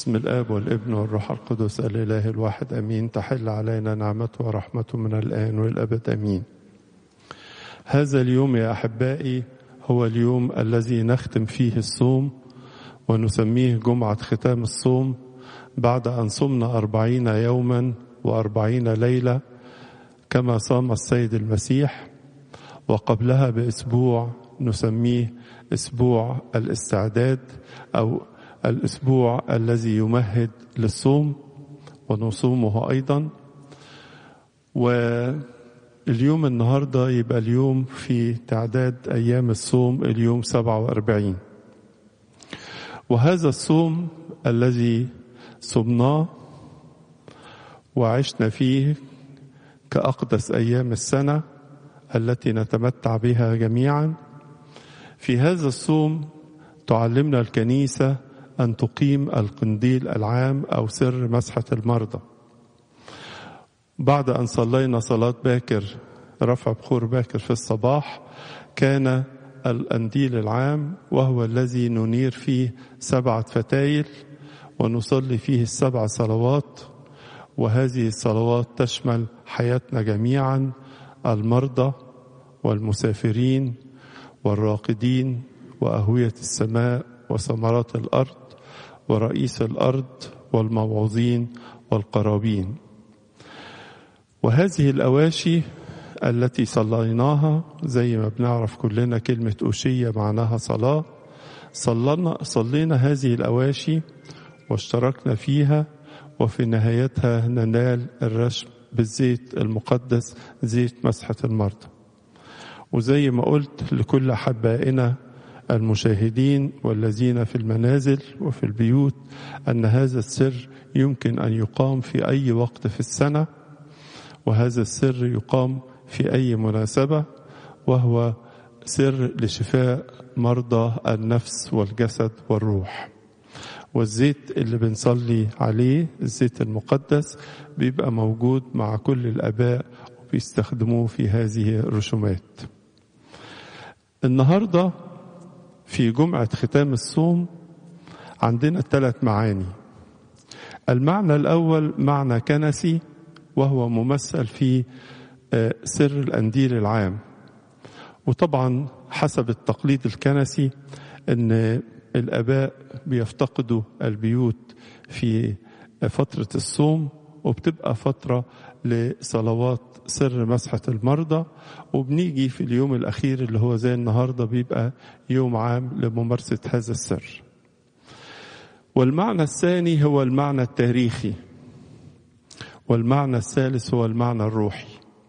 بسم الآب والابن والروح القدس الإله الواحد أمين تحل علينا نعمته ورحمته من الآن والأبد أمين هذا اليوم يا أحبائي هو اليوم الذي نختم فيه الصوم ونسميه جمعة ختام الصوم بعد أن صمنا أربعين يوما وأربعين ليلة كما صام السيد المسيح وقبلها بأسبوع نسميه أسبوع الاستعداد أو الأسبوع الذي يمهد للصوم ونصومه أيضا واليوم النهاردة يبقى اليوم في تعداد أيام الصوم اليوم 47 وهذا الصوم الذي صمناه وعشنا فيه كأقدس أيام السنة التي نتمتع بها جميعا في هذا الصوم تعلمنا الكنيسة أن تقيم القنديل العام أو سر مسحة المرضى بعد أن صلينا صلاة باكر رفع بخور باكر في الصباح كان القنديل العام وهو الذي ننير فيه سبعة فتايل ونصلي فيه السبع صلوات وهذه الصلوات تشمل حياتنا جميعا المرضى والمسافرين والراقدين وأهوية السماء وثمرات الأرض ورئيس الأرض والموعوظين والقرابين وهذه الأواشي التي صليناها زي ما بنعرف كلنا كلمة أوشية معناها صلاة صلينا, صلينا هذه الأواشي واشتركنا فيها وفي نهايتها ننال الرشم بالزيت المقدس زيت مسحة المرضى وزي ما قلت لكل أحبائنا المشاهدين والذين في المنازل وفي البيوت أن هذا السر يمكن أن يقام في أي وقت في السنة وهذا السر يقام في أي مناسبة وهو سر لشفاء مرضى النفس والجسد والروح والزيت اللي بنصلي عليه الزيت المقدس بيبقى موجود مع كل الآباء وبيستخدموه في هذه الرسومات النهارده في جمعة ختام الصوم عندنا ثلاث معاني المعنى الأول معنى كنسي وهو ممثل في سر الأنديل العام وطبعا حسب التقليد الكنسي أن الآباء بيفتقدوا البيوت في فترة الصوم وبتبقى فترة لصلوات سر مسحة المرضى وبنيجي في اليوم الأخير اللي هو زي النهاردة بيبقى يوم عام لممارسة هذا السر والمعنى الثاني هو المعنى التاريخي والمعنى الثالث هو المعنى الروحي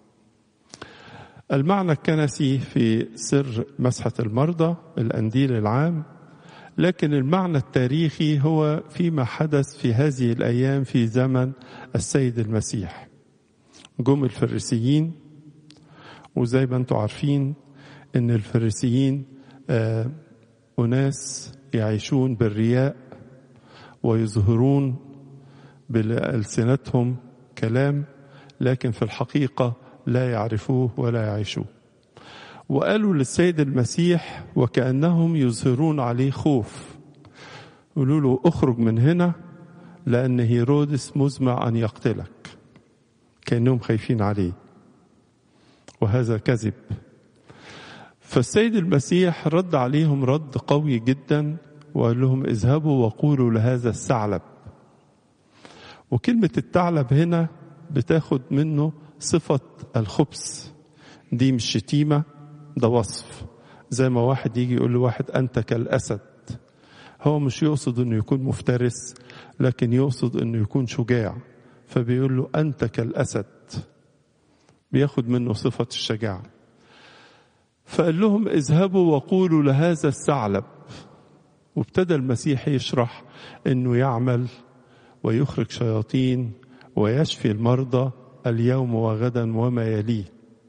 المعنى الكنسي في سر مسحة المرضى الأنديل العام لكن المعنى التاريخي هو فيما حدث في هذه الأيام في زمن السيد المسيح جم الفريسيين وزي ما انتم عارفين ان الفريسيين آه أناس يعيشون بالرياء ويظهرون بألسنتهم كلام لكن في الحقيقة لا يعرفوه ولا يعيشوه وقالوا للسيد المسيح وكأنهم يظهرون عليه خوف يقولوا له اخرج من هنا لأن هيرودس مزمع أن يقتلك كأنهم خايفين عليه وهذا كذب فالسيد المسيح رد عليهم رد قوي جدا وقال لهم اذهبوا وقولوا لهذا الثعلب وكلمة الثعلب هنا بتاخد منه صفة الخبث دي مش شتيمة ده وصف زي ما واحد يجي يقول لواحد أنت كالأسد هو مش يقصد أنه يكون مفترس لكن يقصد أنه يكون شجاع فبيقول له أنت كالأسد بياخد منه صفة الشجاعة فقال لهم اذهبوا وقولوا لهذا الثعلب وابتدى المسيح يشرح انه يعمل ويخرج شياطين ويشفي المرضى اليوم وغدا وما يليه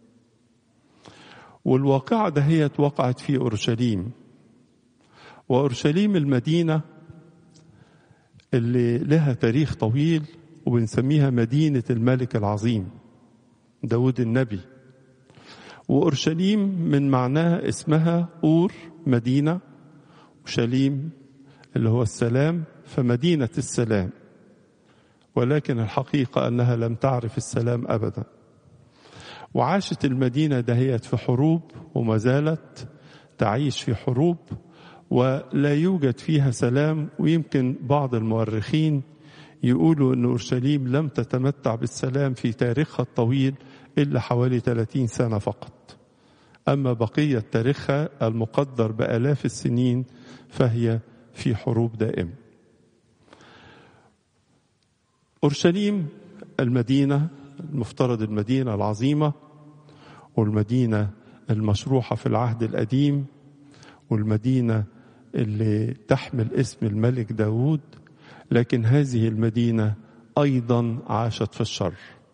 والواقعة دهيت وقعت في أورشليم وأورشليم المدينة اللي لها تاريخ طويل وبنسميها مدينة الملك العظيم داود النبي وأورشليم من معناها اسمها أور مدينة وشليم اللي هو السلام فمدينة السلام ولكن الحقيقة أنها لم تعرف السلام أبدا وعاشت المدينة دهيت في حروب وما زالت تعيش في حروب ولا يوجد فيها سلام ويمكن بعض المؤرخين يقولوا أن أورشليم لم تتمتع بالسلام في تاريخها الطويل إلا حوالي 30 سنة فقط أما بقية تاريخها المقدر بآلاف السنين فهي في حروب دائمة أورشليم المدينة المفترض المدينة العظيمة والمدينة المشروحة في العهد القديم والمدينة اللي تحمل اسم الملك داود لكن هذه المدينة أيضا عاشت في الشر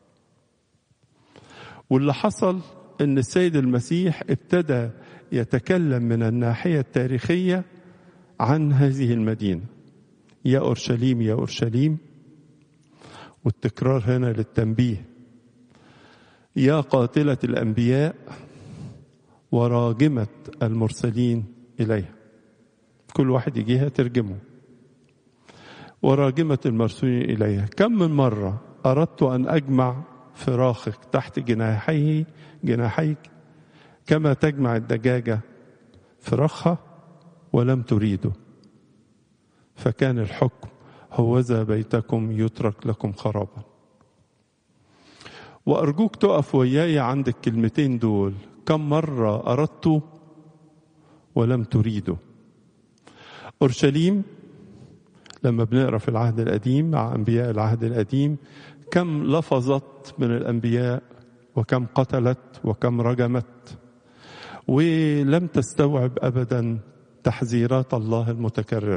واللي حصل أن السيد المسيح ابتدى يتكلم من الناحية التاريخية عن هذه المدينة يا أورشليم يا أورشليم والتكرار هنا للتنبيه يا قاتلة الأنبياء وراجمة المرسلين إليها كل واحد يجيها ترجمه وراجمة المرسلين إليها كم من مرة أردت أن أجمع فراخك تحت جناحيه جناحيك كما تجمع الدجاجة فراخها ولم تريده فكان الحكم هوذا بيتكم يترك لكم خرابا وأرجوك تقف وياي عند الكلمتين دول كم مرة أردت ولم تريده أورشليم لما بنقرا في العهد القديم مع أنبياء العهد القديم كم لفظت من الأنبياء وكم قتلت وكم رجمت ولم تستوعب أبدا تحذيرات الله المتكررة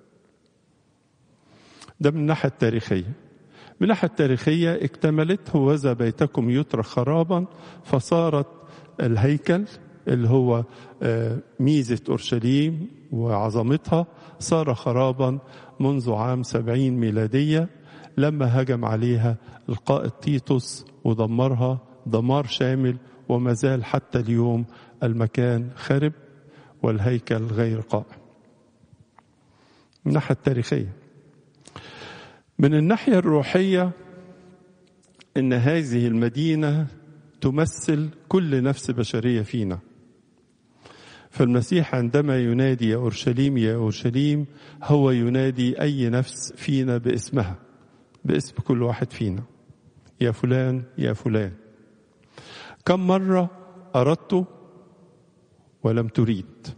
ده من الناحية التاريخية من الناحية التاريخية اكتملت هوذا بيتكم يترك خرابا فصارت الهيكل اللي هو ميزة أورشليم وعظمتها صار خرابا منذ عام سبعين ميلادية لما هجم عليها القائد تيتوس ودمرها دمار شامل وما زال حتى اليوم المكان خرب والهيكل غير قائم من الناحية التاريخية من الناحية الروحية إن هذه المدينة تمثل كل نفس بشرية فينا فالمسيح عندما ينادي يا أورشليم يا أورشليم هو ينادي أي نفس فينا باسمها باسم كل واحد فينا يا فلان يا فلان كم مرة أردت ولم تريد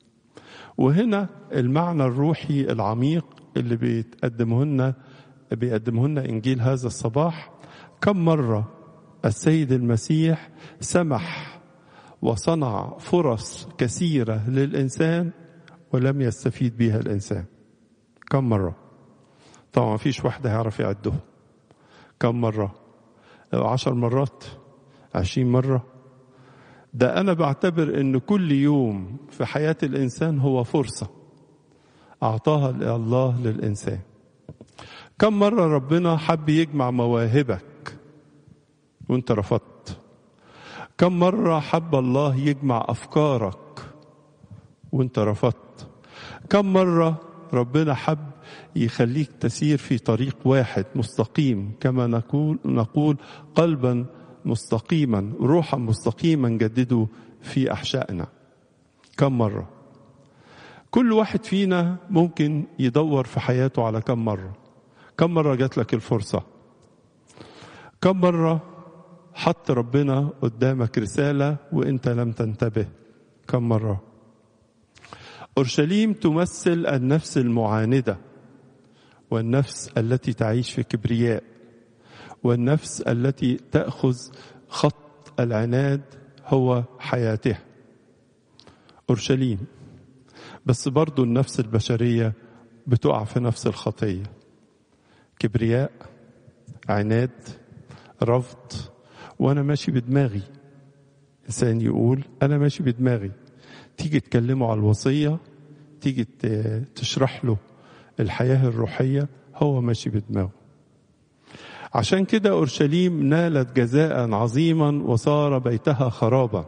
وهنا المعنى الروحي العميق اللي بيتقدمه لنا بيقدمه لنا إنجيل هذا الصباح كم مرة السيد المسيح سمح وصنع فرص كثيرة للإنسان ولم يستفيد بها الإنسان كم مرة طبعا ما فيش واحد هيعرف يعده كم مرة عشر مرات عشرين مرة ده أنا بعتبر أن كل يوم في حياة الإنسان هو فرصة أعطاها الله للإنسان كم مرة ربنا حب يجمع مواهبك وانت رفضت كم مرة حب الله يجمع أفكارك وانت رفضت كم مرة ربنا حب يخليك تسير في طريق واحد مستقيم كما نقول نقول قلبا مستقيما روحا مستقيما جددوا في احشائنا كم مره كل واحد فينا ممكن يدور في حياته على كم مره كم مره جات لك الفرصه كم مره حط ربنا قدامك رساله وانت لم تنتبه كم مره اورشليم تمثل النفس المعانده والنفس التي تعيش في كبرياء والنفس التي تاخذ خط العناد هو حياتها اورشليم بس برضو النفس البشريه بتقع في نفس الخطيه كبرياء عناد رفض وانا ماشي بدماغي انسان يقول انا ماشي بدماغي تيجي تكلمه على الوصيه تيجي تشرح له الحياه الروحيه هو ماشي بدماغه عشان كده اورشليم نالت جزاء عظيما وصار بيتها خرابا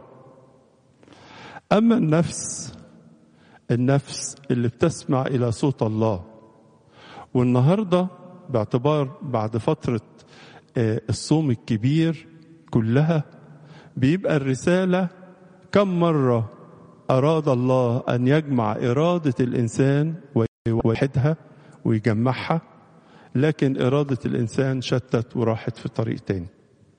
اما النفس النفس اللي بتسمع الى صوت الله والنهاردة باعتبار بعد فترة الصوم الكبير كلها بيبقى الرسالة كم مرة أراد الله أن يجمع إرادة الإنسان ويوحدها ويجمعها لكن إرادة الإنسان شتت وراحت في طريق تاني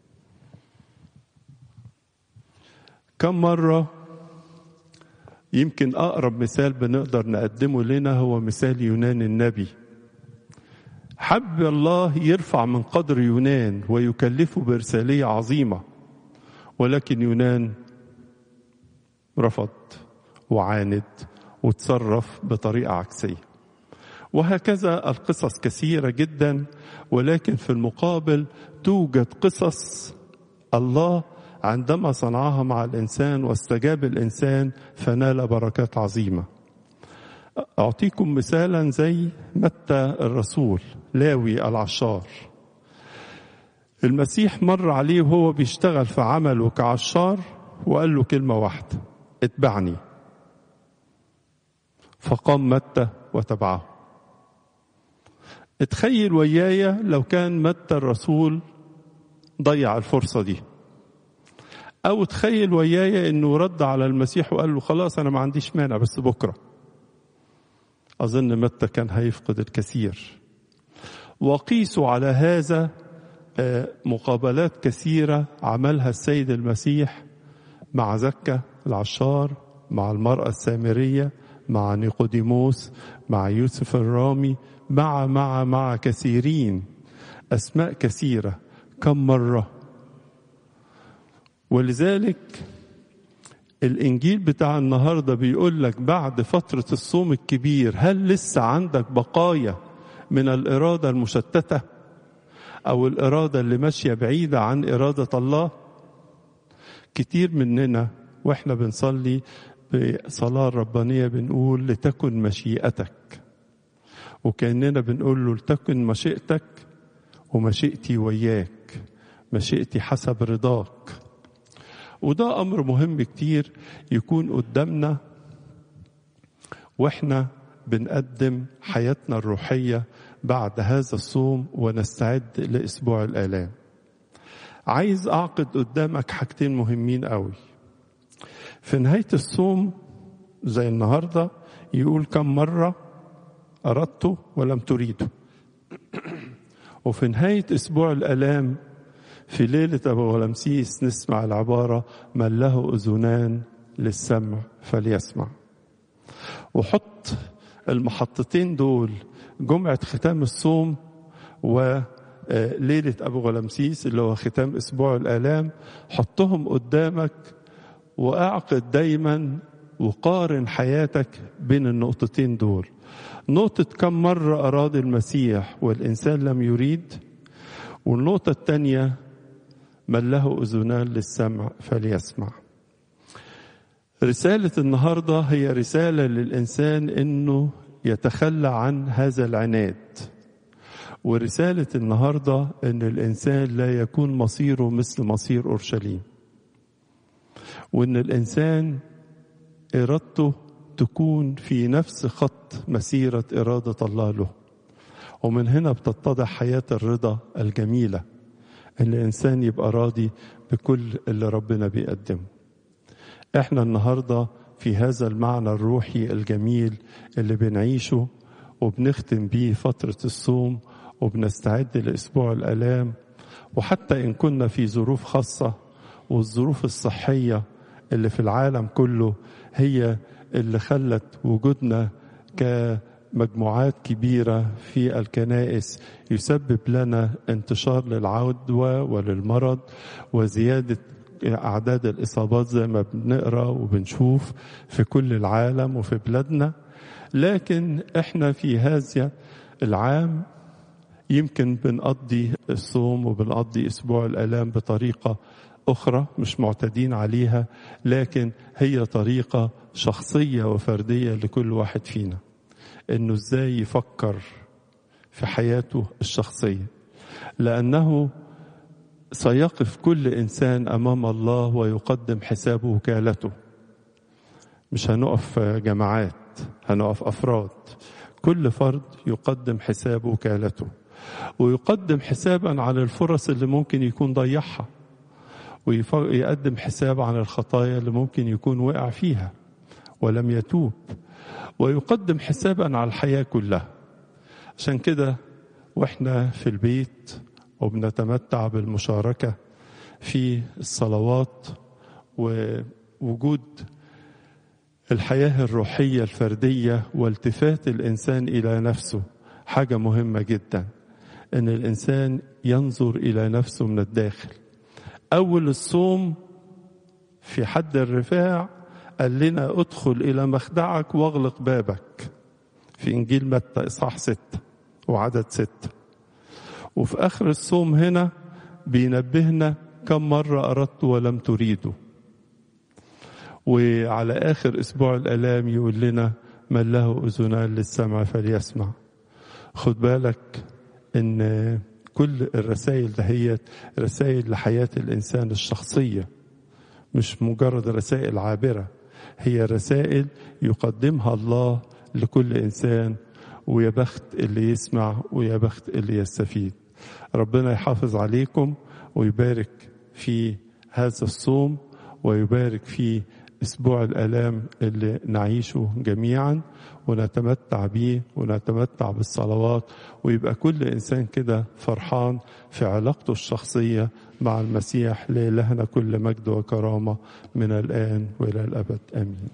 كم مرة يمكن أقرب مثال بنقدر نقدمه لنا هو مثال يونان النبي حب الله يرفع من قدر يونان ويكلفه برسالية عظيمة ولكن يونان رفض وعاند وتصرف بطريقة عكسية وهكذا القصص كثيرة جدا ولكن في المقابل توجد قصص الله عندما صنعها مع الإنسان واستجاب الإنسان فنال بركات عظيمة أعطيكم مثالا زي متى الرسول لاوي العشار المسيح مر عليه وهو بيشتغل في عمله كعشار وقال له كلمة واحدة اتبعني فقام متى وتبعه اتخيل ويايا لو كان متى الرسول ضيع الفرصة دي أو تخيل ويايا إنه رد على المسيح وقال له خلاص أنا ما عنديش مانع بس بكرة أظن متى كان هيفقد الكثير وقيسوا على هذا مقابلات كثيرة عملها السيد المسيح مع زكا العشار مع المرأة السامرية مع نيقوديموس مع يوسف الرامي مع مع مع كثيرين أسماء كثيرة كم مرة ولذلك الإنجيل بتاع النهاردة بيقول لك بعد فترة الصوم الكبير هل لسه عندك بقايا من الإرادة المشتتة أو الإرادة اللي ماشية بعيدة عن إرادة الله كتير مننا وإحنا بنصلي بصلاة ربانية بنقول لتكن مشيئتك وكأننا بنقول له لتكن مشيئتك ومشيئتي وياك مشيئتي حسب رضاك وده أمر مهم كتير يكون قدامنا وإحنا بنقدم حياتنا الروحية بعد هذا الصوم ونستعد لأسبوع الآلام عايز أعقد قدامك حاجتين مهمين قوي في نهاية الصوم زي النهاردة يقول كم مرة أردت ولم تريده وفي نهاية أسبوع الآلام في ليلة أبو غلمسيس نسمع العبارة من له أذنان للسمع فليسمع وحط المحطتين دول جمعة ختام الصوم وليلة أبو غلمسيس اللي هو ختام أسبوع الآلام حطهم قدامك وأعقد دايما وقارن حياتك بين النقطتين دول نقطة كم مرة أراد المسيح والإنسان لم يريد والنقطة الثانية من له أذنان للسمع فليسمع رسالة النهاردة هي رسالة للإنسان إنه يتخلى عن هذا العناد ورسالة النهاردة إن الإنسان لا يكون مصيره مثل مصير أورشليم وإن الإنسان إرادته تكون في نفس خط مسيرة إرادة الله له ومن هنا بتتضح حياة الرضا الجميلة إن الإنسان يبقى راضي بكل اللي ربنا بيقدمه إحنا النهاردة في هذا المعنى الروحي الجميل اللي بنعيشه وبنختم بيه فترة الصوم وبنستعد لأسبوع الآلام وحتى إن كنا في ظروف خاصة والظروف الصحية اللي في العالم كله هي اللي خلت وجودنا كمجموعات كبيرة في الكنائس يسبب لنا انتشار للعدوى وللمرض وزيادة أعداد الإصابات زي ما بنقرأ وبنشوف في كل العالم وفي بلادنا لكن إحنا في هذا العام يمكن بنقضي الصوم وبنقضي أسبوع الآلام بطريقة أخرى مش معتادين عليها لكن هي طريقة شخصية وفردية لكل واحد فينا إنه إزاي يفكر في حياته الشخصية لأنه سيقف كل إنسان أمام الله ويقدم حساب وكالته مش هنقف جماعات هنقف أفراد كل فرد يقدم حساب وكالته ويقدم حسابا عن الفرص اللي ممكن يكون ضيعها ويقدم حساب عن الخطايا اللي ممكن يكون وقع فيها ولم يتوب ويقدم حسابا على الحياة كلها عشان كده واحنا في البيت وبنتمتع بالمشاركة في الصلوات ووجود الحياة الروحية الفردية والتفات الإنسان إلى نفسه حاجة مهمة جدا إن الإنسان ينظر إلى نفسه من الداخل أول الصوم في حد الرفاع قال لنا ادخل إلى مخدعك واغلق بابك في إنجيل متى إصحاح ستة وعدد ستة وفي آخر الصوم هنا بينبهنا كم مرة أردت ولم تريدوا وعلى آخر أسبوع الآلام يقول لنا من له أذنان للسمع فليسمع خد بالك إن كل الرسائل دهيت رسائل لحياة الإنسان الشخصية مش مجرد رسائل عابرة هي رسائل يقدمها الله لكل إنسان ويا بخت اللي يسمع ويا بخت اللي يستفيد ربنا يحافظ عليكم ويبارك في هذا الصوم ويبارك في اسبوع الالام اللي نعيشه جميعا ونتمتع بيه ونتمتع بالصلوات ويبقى كل انسان كده فرحان في علاقته الشخصيه مع المسيح لإلهنا كل مجد وكرامه من الان والى الابد امين.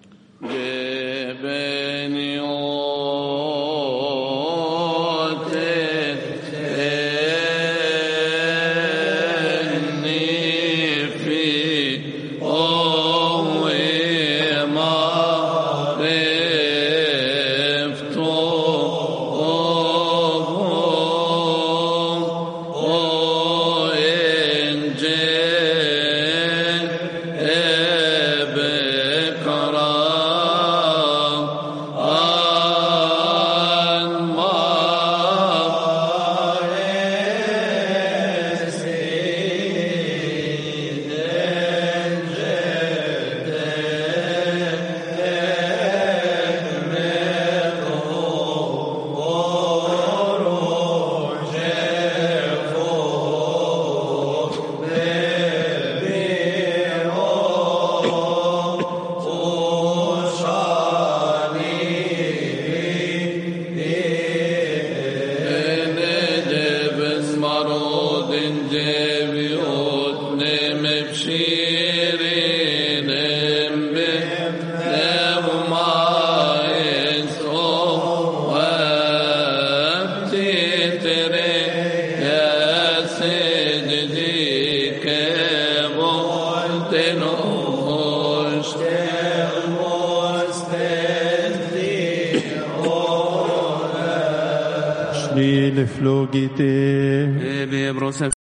Ebe, brosem